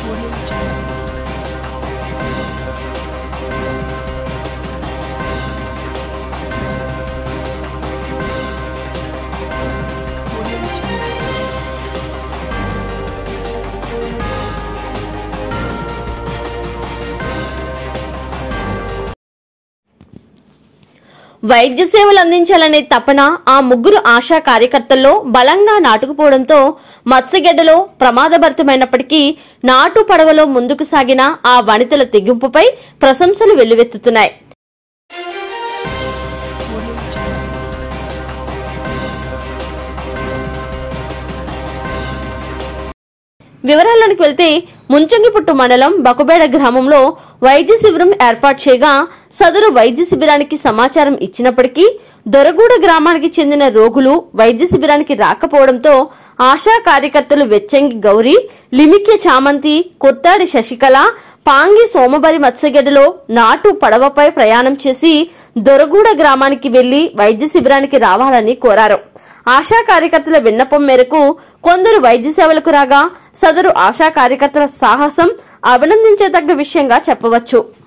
వైద్య సేవలు అందించాలనే తపన ఆ ముగ్గురు ఆశా కార్యకర్తల్లో బలంగా నాటుకుపోవడంతో మత్స్యగడ్డలో ప్రమాదభరితమైనప్పటికీ నాటు పడవలో ముందుకు సాగిన ఆ వనితల తెగింపుపై ప్రశంసలు వెల్లువెత్తుతున్నాయి వివరాల్లోకి వెళ్తే ముంచంగిపుట్టు మండలం బకుబేడ గ్రామంలో వైద్య శిబిరం ఏర్పాటు చేయగా సదరు వైద్య శిబిరానికి సమాచారం ఇచ్చినప్పటికీ దొరగూడ గ్రామానికి చెందిన రోగులు వైద్య శిబిరానికి రాకపోవడంతో ఆశా కార్యకర్తలు వెచ్చంగి గౌరీ లిమిక్య చామంతి కొత్తాడి శశికళ పాంగి సోమబరి మత్స్యగడ్డలో నాటు పడవపై ప్రయాణం చేసి దొరగూడ గ్రామానికి వెళ్లి వైద్య శిబిరానికి రావాలని కోరారు ఆశా కార్యకర్తల విన్నపం మేరకు కొందరు వైద్య సేవలకు రాగా సదరు ఆశా కార్యకర్తల సాహసం అభినందించదగ్గ విషయంగా చెప్పవచ్చు